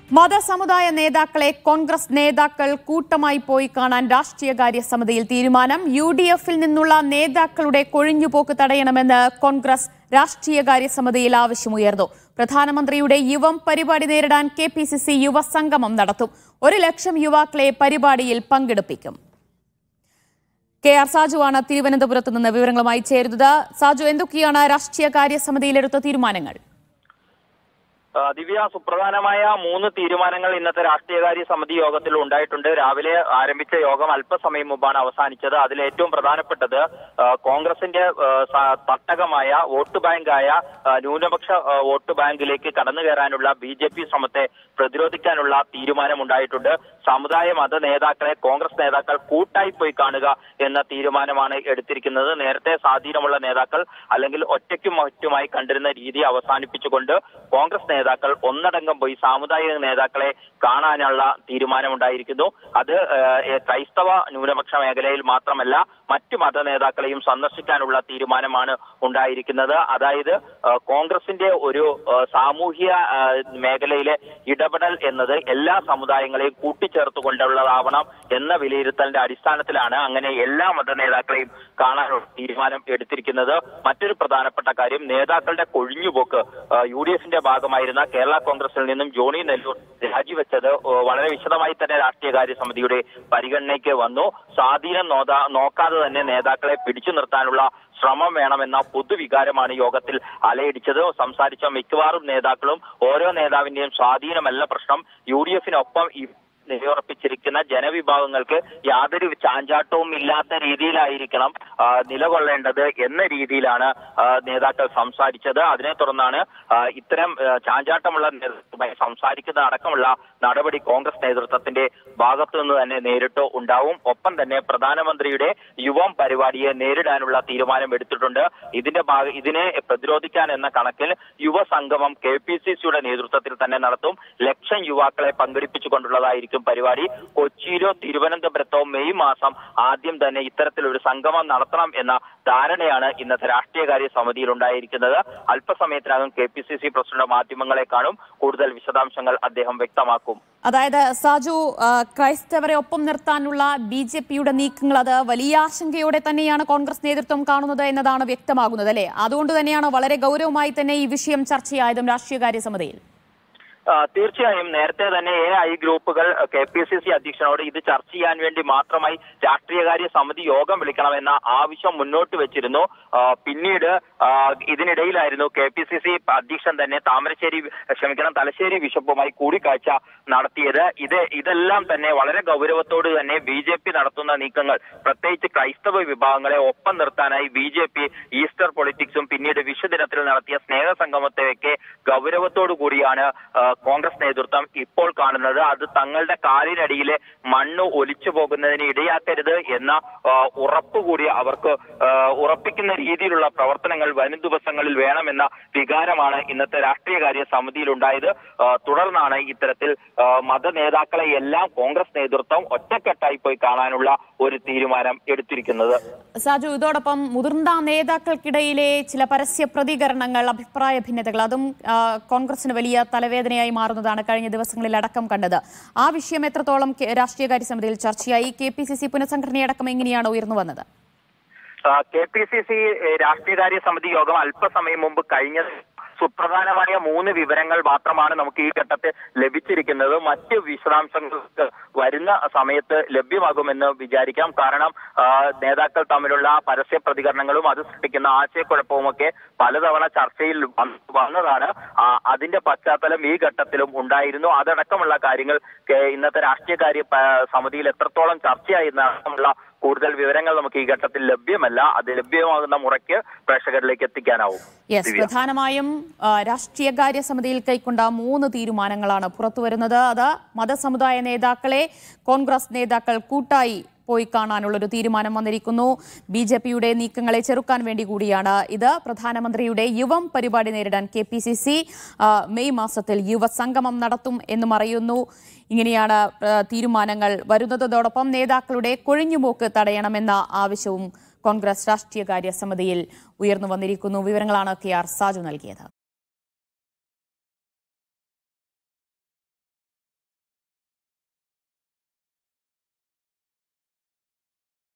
മതസമുദായ നേതാക്കളെ കോൺഗ്രസ് നേതാക്കൾ കൂട്ടമായി പോയി കാണാൻ രാഷ്ട്രീയകാര്യ സമിതിയിൽ തീരുമാനം യു ഡി എഫിൽ നിന്നുള്ള നേതാക്കളുടെ കൊഴിഞ്ഞുപോക്ക് തടയണമെന്ന് കോൺഗ്രസ് രാഷ്ട്രീയകാര്യ സമിതിയിൽ ആവശ്യമുയർന്നു പ്രധാനമന്ത്രിയുടെ യുവം പരിപാടി നേരിടാൻ കെ പി സി സി യുവസംഗമം നടത്തും ഒരു ലക്ഷം യുവാക്കളെ പരിപാടിയിൽ പങ്കെടുപ്പിക്കും കെ ആർ സാജുവാണ് തിരുവനന്തപുരത്ത് നിന്ന് വിവരങ്ങളുമായി ചേരുന്നത് സാജു എന്തൊക്കെയാണ് രാഷ്ട്രീയകാര്യ സമിതിയിലെടുത്ത തീരുമാനങ്ങൾ ആ, ദിവ്യ സുപ്രധാനമായ മൂന്ന് തീരുമാനങ്ങൾ ഇന്നത്തെ രാഷ്ട്രീയകാര്യ സമിതി യോഗത്തിൽ ഉണ്ടായിട്ടുണ്ട് രാവിലെ ആരംഭിച്ച യോഗം അല്പസമയം മുമ്പാണ് അവസാനിച്ചത് അതിൽ ഏറ്റവും പ്രധാനപ്പെട്ടത് ആ, കോൺഗ്രസിന്റെ ആ, സ- തട്ടകമായ വോട്ട് ബാങ്കായ ആ, ന്യൂനപക്ഷ ആ, വോട്ട് ബാങ്കിലേക്ക് കടന്നു കയറാനുള്ള ബി ജെ പി ശ്രമത്തെ പ്രതിരോധിക്കാനുള്ള തീരുമാനമുണ്ടായിട്ടുണ്ട് സമുദായ മത നേതാക്കളെ കോൺഗ്രസ് നേതാക്കൾ കൂട്ടായി പോയി കാണുക എന്ന തീരുമാനമാണ് എടുത്തിരിക്കുന്നത് നേരത്തെ സ്വാധീനമുള്ള നേതാക്കൾ അല്ലെങ്കിൽ ഒറ്റയ്ക്കും മറ്റുമായി കണ്ടിരുന്ന രീതി അവസാനിപ്പിച്ചുകൊണ്ട് കോൺഗ്രസ് നേതാക്കൾ ഒന്നടങ്കം പോയി സാമുദായിക നേതാക്കളെ കാണാനുള്ള തീരുമാനമുണ്ടായിരിക്കുന്നു അത് ഏഹ്, ക്രൈസ്തവ ന്യൂനപക്ഷ മേഖലയിൽ മാത്രമല്ല മറ്റു മത നേതാക്കളെയും സന്ദർശിക്കാനുള്ള തീരുമാനമാണ് ഉണ്ടായിരിക്കുന്നത് അതായത് ഏഹ്, കോൺഗ്രസിന്റെ ഒരു ഏഹ്, സാമൂഹ്യ ഏഹ്, മേഖലയിലെ ഇടപെടൽ എന്നത് എല്ലാ സമുദായങ്ങളെയും കൂട്ടിച്ചേർത്തുകൊണ്ടുള്ളതാവണം എന്ന വിലയിരുത്തലിന്റെ അടിസ്ഥാനത്തിലാണ് അങ്ങനെ എല്ലാ മത നേതാക്കളെയും കാണാനുള്ള തീരുമാനം എടുത്തിരിക്കുന്നത് മറ്റൊരു പ്രധാനപ്പെട്ട കാര്യം നേതാക്കളുടെ കൊഴിഞ്ഞുപോക്ക് ഏഹ്, യു ഡി എഫിന്റെ ഭാഗമായിരുന്ന കേരള കോൺഗ്രസിൽ നിന്നും ജോണി നെല്ലൂർ രാജിവെച്ചത് ഏഹ്, വളരെ വിശദമായി തന്നെ രാഷ്ട്രീയകാര്യ സമിതിയുടെ പരിഗണനയ്ക്ക് വന്നു സ്വാധീനം നോതാ നോക്കാതെ തന്നെ നേതാക്കളെ പിടിച്ചു നിർത്താനുള്ള ശ്രമം വേണമെന്ന പൊതുവികാരമാണ് യോഗത്തിൽ അലയടിച്ചത് സംസാരിച്ച മിക്കവാറും നേതാക്കളും ഓരോ നേതാവിന്റെയും സ്വാധീനമല്ല പ്രശ്നം യു ഡി എഫിനൊപ്പം ഈ നിലയുറപ്പിച്ചിരിക്കുന്ന ജനവിഭാഗങ്ങൾക്ക് യാതൊരു ചാഞ്ചാട്ടവും ഇല്ലാത്ത രീതിയിലായിരിക്കണം ആ, നിലകൊള്ളേണ്ടത് എന്ന രീതിയിലാണ് ആ, നേതാക്കൾ സംസാരിച്ചത് അതിനെ തുടർന്നാണ് ആ, ഇത്തരം ആ, ചാഞ്ചാട്ടമുള്ള നേതൃത്വമായി സംസാരിക്കുന്ന അടക്കമുള്ള നടപടി കോൺഗ്രസ് നേതൃത്വത്തിന്റെ ഭാഗത്തു നിന്ന് തന്നെ നേരിട്ട് ഉണ്ടാവും ഒപ്പം തന്നെ പ്രധാനമന്ത്രിയുടെ യുവം പരിപാടിയെ നേരിടാനുള്ള തീരുമാനം എടുത്തിട്ടുണ്ട് ഇതിന്റെ ഭാഗ ഇതിനെ പ്രതിരോധിക്കാൻ എന്ന കണക്കിൽ യുവസംഗമം കെ പി സി സിയുടെ നേതൃത്വത്തിൽ തന്നെ നടത്തും ലക്ഷം യുവാക്കളെ പങ്കെടുപ്പിച്ചുകൊണ്ടുള്ളതായിരിക്കും പരിപാടി കൊച്ചിയിലോ തിരുവനന്തപുരത്തോ മെയ് മാസം ആദ്യം തന്നെ ഇത്തരത്തിലൊരു സംഗമം നടത്തണം എന്ന ധാരണയാണ് ഇന്നത്തെ രാഷ്ട്രീയകാര്യ സമിതിയിൽ ഉണ്ടായിരിക്കുന്നത് അല്പസമയത്തിനകം K P C C president മാധ്യമങ്ങളെ കാണും കൂടുതൽ വിശദാംശങ്ങൾ അദ്ദേഹം വ്യക്തമാക്കും അതായത് സാജു ആ, ക്രൈസ്തവരെ ഒപ്പം നിർത്താനുള്ള ബി ജെ പിയുടെ നീക്കങ്ങൾ അത് വലിയ ആശങ്കയോടെ തന്നെയാണ് കോൺഗ്രസ് നേതൃത്വം കാണുന്നത് എന്നതാണ് വ്യക്തമാകുന്നത് അല്ലെ അതുകൊണ്ട് തന്നെയാണ് വളരെ ഗൗരവമായി തന്നെ ഈ വിഷയം ചർച്ചയായതും രാഷ്ട്രീയകാര്യ സമിതിയിൽ ആ, തീർച്ചയായും നേരത്തെ തന്നെ എ ഐ ഗ്രൂപ്പുകൾ കെ പി സി സി അധ്യക്ഷനോട് ഇത് ചർച്ച ചെയ്യാൻ വേണ്ടി മാത്രമായി രാഷ്ട്രീയകാര്യ സമിതി യോഗം വിളിക്കണമെന്ന ആവശ്യം മുന്നോട്ട് വെച്ചിരുന്നു ആ, പിന്നീട് ആ, ഇതിനിടയിലായിരുന്നു കെ പി സി സി അധ്യക്ഷൻ തന്നെ താമരശ്ശേരി ക്ഷമിക്കണം തലശ്ശേരി ബിഷപ്പുമായി കൂടിക്കാഴ്ച നടത്തിയത് ഇത് ഇതെല്ലാം തന്നെ വളരെ ഗൗരവത്തോട് തന്നെ ബി ജെ പി നടത്തുന്ന നീക്കങ്ങൾ പ്രത്യേകിച്ച് ക്രൈസ്തവ വിഭാഗങ്ങളെ ഒപ്പം നിർത്താനായി ബി ജെ പി ഈസ്റ്റർ പൊളിറ്റിക്സും പിന്നീട് വിഷുദിനത്തിൽ നടത്തിയ സ്നേഹസംഗമത്തെയൊക്കെ ഗൗരവത്തോടു കൂടിയാണ് ആ, കോൺഗ്രസ് നേതൃത്വം ഇപ്പോൾ കാണുന്നത് അത് തങ്ങളുടെ കാലിനടിയിലെ മണ്ണ് ഒലിച്ചു പോകുന്നതിന് ഇടയാക്കരുത് എന്ന ആ, ഉറപ്പ് കൂടി അവർക്ക് ആ, ഉറപ്പിക്കുന്ന രീതിയിലുള്ള പ്രവർത്തനങ്ങൾ വരും ദിവസങ്ങളിൽ വേണമെന്ന വികാരമാണ് ഇന്നത്തെ രാഷ്ട്രീയകാര്യ സമിതിയിൽ ഉണ്ടായത് ആ, തുടർന്നാണ് ഇത്തരത്തിൽ ആ, മത നേതാക്കളെ എല്ലാം കോൺഗ്രസ് നേതൃത്വം ഒറ്റക്കെട്ടായി പോയി കാണാനുള്ള ഒരു തീരുമാനം എടുത്തിരിക്കുന്നത് സാജു ഇതോടൊപ്പം മുതിർന്ന നേതാക്കൾക്കിടയിലെ ചില പരസ്യ പ്രതികരണങ്ങൾ അഭിപ്രായ ഭിന്നതകൾ അതും ആ, കോൺഗ്രസിന് വലിയ തലവേദനയായി മാറുന്നതാണ് കഴിഞ്ഞ ദിവസങ്ങളിൽ അടക്കം കണ്ടത് ആ വിഷയം എത്രത്തോളം കെ- രാഷ്ട്രീയകാര്യ സമിതിയിൽ ചർച്ചയായി കെ പി സി സി പുനഃസംഘടനയടക്കം എങ്ങനെയാണ് ഉയർന്നു വന്നത് കെ പി സി സി രാഷ്ട്രീയകാര്യ സമിതി യോഗം അല്പസമയം മുമ്പ് കഴിഞ്ഞത് സുപ്രധാനമായ മൂന്ന് വിവരങ്ങൾ മാത്രമാണ് നമുക്ക് ഈ ഘട്ടത്തിൽ ലഭിച്ചിരിക്കുന്നത് മറ്റ് വിശദാംശങ്ങൾക്ക് വരുന്ന സമയത്ത് ലഭ്യമാകുമെന്ന് വിചാരിക്കാം കാരണം ആ, നേതാക്കൾ തമ്മിലുള്ള പരസ്യ പ്രതികരണങ്ങളും അത് സൃഷ്ടിക്കുന്ന ആശയക്കുഴപ്പവുമൊക്കെ പലതവണ ചർച്ചയിൽ വന്ന് വന്നതാണ് ആ, അതിന്റെ പശ്ചാത്തലം ഈ ഘട്ടത്തിലും ഉണ്ടായിരുന്നു അതടക്കമുള്ള കാര്യങ്ങൾ കെ- ഇന്നത്തെ രാഷ്ട്രീയകാര്യ പ- സമിതിയിൽ എത്രത്തോളം ചർച്ചയായി എന്നടക്കമുള്ള കൂടുതൽ വിവരങ്ങൾ നമുക്ക് ഈ ഘട്ടത്തിൽ ലഭ്യമല്ല അത് ലഭ്യമാകുന്ന മുറയ്ക്ക് പ്രേക്ഷകരിലേക്ക് എത്തിക്കാനാവും യെസ് ദിവ്യ. പ്രധാനമായും ആ, രാഷ്ട്രീയകാര്യ സമിതിയിൽ കൈക്കൊണ്ട മൂന്ന് തീരുമാനങ്ങളാണ് പുറത്തുവരുന്നത് അത് മതസമുദായ നേതാക്കളെ കോൺഗ്രസ് നേതാക്കൾ കൂട്ടായി പോയി കാണാനുള്ള ഒരു തീരുമാനം വന്നിരിക്കുന്നു ബി ജെ പിയുടെ നീക്കങ്ങളെ ചെറുക്കാൻ വേണ്ടി കൂടിയാണ് ഇത് പ്രധാനമന്ത്രിയുടെ യുവം പരിപാടി നേരിടാൻ K P C C May മാസത്തിൽ യുവസംഗമം നടത്തും എന്നും അറിയുന്നു ഇങ്ങനെയാണ് ആ, തീരുമാനങ്ങൾ വരുന്നത് അതോടൊപ്പം നേതാക്കളുടെ കൊഴിഞ്ഞുപോക്ക് തടയണമെന്ന ആവശ്യവും കോൺഗ്രസ് രാഷ്ട്രീയകാര്യ സമിതിയിൽ ഉയർന്നു വന്നിരിക്കുന്നു വിവരങ്ങളാണ് കെ ആർ സാജു നൽകിയത്